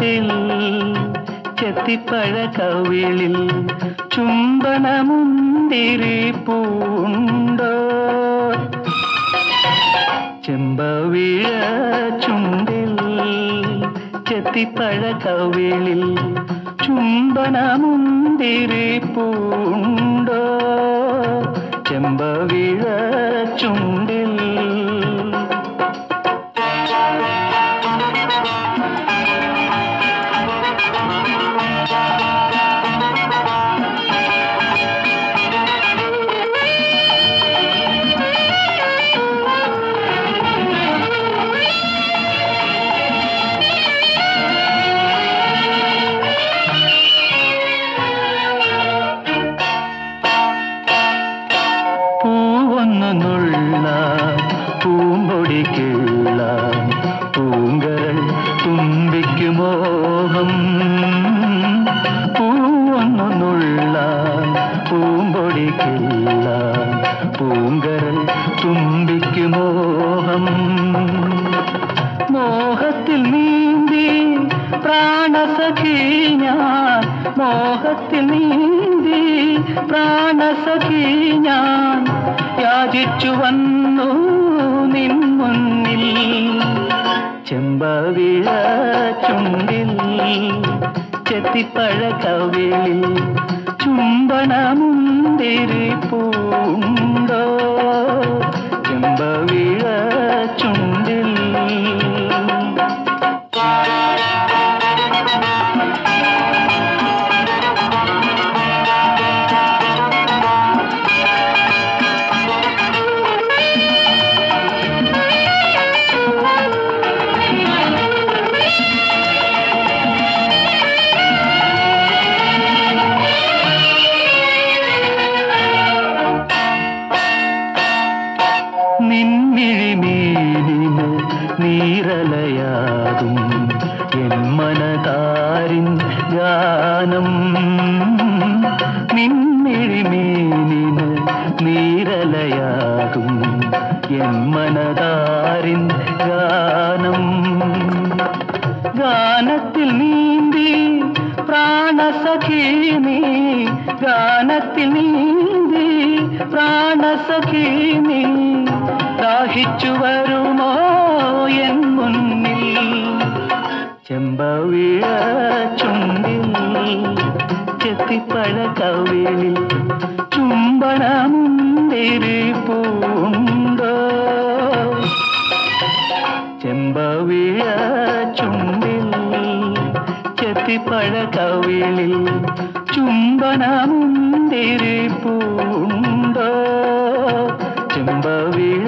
ചുണ്ടിൽ ചെത്തിപ്പഴ കവിളിൽ ചുംബനമുന്തിരി പൂണ്ടോ ചെമ്പവിഴ ചുണ്ടിൽ ചെത്തിപ്പഴ കവിളിൽ ചുംബനമുന്തിരി പൂണ്ടോ ചെമ്പവിഴ ചുണ്ടിൽ പൂവൊന്നു നുള്ള പൂമ്പൊടി കിള്ള പൂങ്കരൾ തുമ്പിക്കു മോഹം പൂവൊന്നു നുള്ള പൂമ്പൊടി കിള്ള പൂങ്കരൾ തുമ്പിക്കു മോഹം മോഹത്തിൽ നീന്തി പ്രാണസഖി ഞാൻ മോഹത്തിൽ നീന്തി പ്രാണസഖി ഞാൻ യാചിച്ചു വന്നു നിൻ മുന്നിൽ ചെമ്പവിഴ ചുണ്ടിൽ ചെത്തിപ്പഴ കവിളിൽ ചുംബനമുന്തിരി പൂണ്ടോ ചെമ്പവിഴ ചുണ്ടിൽ നിന്നിഴിമീനിന് നീരലയാകും എൻ മനതാരിൻ ഗാനം നിന്നിഴിമീനിന് നീരലയാകും എൻ മനതാരിൻ ഗാനം ഗാനത്തിൽ നീന്തി പ്രാണസഖി നീ ഗാനത്തിൽ നീന്തി പ്രാണസഖി നീ ദാഹിച്ചു വരുമോ എൻ മുന്നിൽ ചെമ്പവിഴ ചുണ്ടിൽ ചെത്തിപ്പഴ കവിളിൽ ചുംബനമുന്തിരി പൂണ്ടോ ചെമ്പവിഴ ചുണ്ടിൽ ചെത്തിപ്പഴ കവിളിൽ ചുംബനമുന്തിരി പൂണ്ടോ ചെമ്പവിഴ